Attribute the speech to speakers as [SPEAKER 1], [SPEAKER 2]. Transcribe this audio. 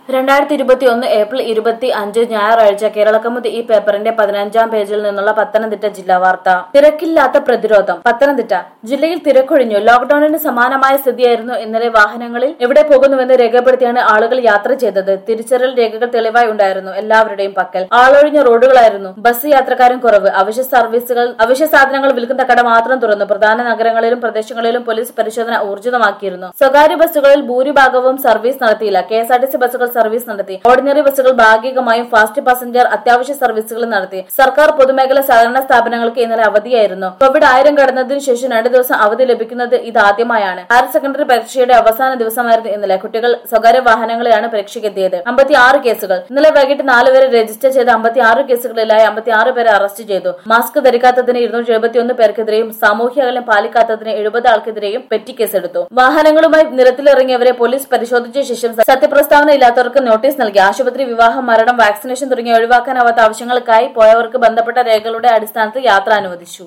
[SPEAKER 1] രണ്ടായിരത്തി ഇരുപത്തി ഒന്ന് ഏപ്രിൽ ഇരുപത്തി അഞ്ച് ഞായറാഴ്ച കേരളക്കമുത് ഈ പേപ്പറിന്റെ പതിനഞ്ചാം പേജിൽ നിന്നുള്ള പത്തനംതിട്ട ജില്ലാ വാർത്ത തിരക്കില്ലാത്ത പ്രതിരോധം പത്തനംതിട്ട ജില്ലയിൽ തിരക്കൊഴിഞ്ഞു ലോക്ഡൌണിന് സമാനമായ സ്ഥിതിയായിരുന്നു ഇന്നലെ വാഹനങ്ങളിൽ എവിടെ പോകുന്നുവെന്ന് രേഖപ്പെടുത്തിയാണ് ആളുകൾ യാത്ര ചെയ്തത് തിരിച്ചറിയൽ രേഖകൾ തെളിവായി ഉണ്ടായിരുന്നു എല്ലാവരുടെയും പക്കൽ ആളൊഴിഞ്ഞ റോഡുകളായിരുന്നു ബസ് യാത്രക്കാരും കുറവ് അവശ്യ സർവീസുകൾ അവശ്യ സാധനങ്ങൾ വിൽക്കുന്ന കട മാത്രം തുറന്നു പ്രധാന നഗരങ്ങളിലും പ്രദേശങ്ങളിലും പോലീസ് പരിശോധന ഊർജിതമാക്കിയിരുന്നു സ്വകാര്യ ബസ്സുകളിൽ ഭൂരിഭാഗവും സർവീസ് നടത്തിയില്ല K S R T C ബസ്സുകൾ സർവീസ് നടത്തി ഓർഡിനറി ബസ്സുകൾ ഭാഗികമായും ഫാസ്റ്റ് പാസഞ്ചർ അത്യാവശ്യ സർവീസുകൾ നടത്തി സർക്കാർ പൊതുമേഖലാ സഹകരണ സ്ഥാപനങ്ങൾക്ക് ഇന്നലെ അവധിയായിരുന്നു കോവിഡ് ആയിരം കടന്നതിനു ശേഷം രണ്ടു ദിവസം അവധി ലഭിക്കുന്നത് ഇതാദ്യമായാണ് ഹയർ സെക്കൻഡറി പരീക്ഷയുടെ അവസാന ദിവസമായിരുന്നു ഇന്നലെ കുട്ടികൾ സ്വകാര്യ വാഹനങ്ങളിലാണ് പരീക്ഷയ്ക്കെത്തിയത് അമ്പത്തി ആറ് കേസുകൾ ഇന്നലെ വൈകിട്ട് നാല് വരെ രജിസ്റ്റർ ചെയ്ത അമ്പത്തി ആറ് കേസുകളിലായി അമ്പത്തി ആറ് പേരെ അറസ്റ്റ് ചെയ്തു മാസ്ക് ധരിക്കാത്തതിന് ഇരുന്നൂറ്റി എഴുപത്തിയൊന്ന് പേർക്കെതിരെയും സാമൂഹ്യ അകലം പാലിക്കാത്തതിന് എഴുപത് ആൾക്കെതിരെയും പെറ്റി കേസെടുത്തു വാഹനങ്ങളുമായി നിരത്തിലിറങ്ങിയവരെ പോലീസ് പരിശോധിച്ച ശേഷം സത്യപ്രസ്താവന ഇല്ലാത്തവർക്ക് നോട്ടീസ് നൽകി ആശുപത്രി വിവാഹം മരണം വാക്സിനേഷൻ തുടങ്ങിയ ഒഴിവാക്കാനാവാത്ത ആവശ്യങ്ങൾക്കായി പോയവർക്ക് ബന്ധപ്പെട്ട രേഖകളുടെ അടിസ്ഥാനത്തിൽ യാത്ര അനുവദിച്ചു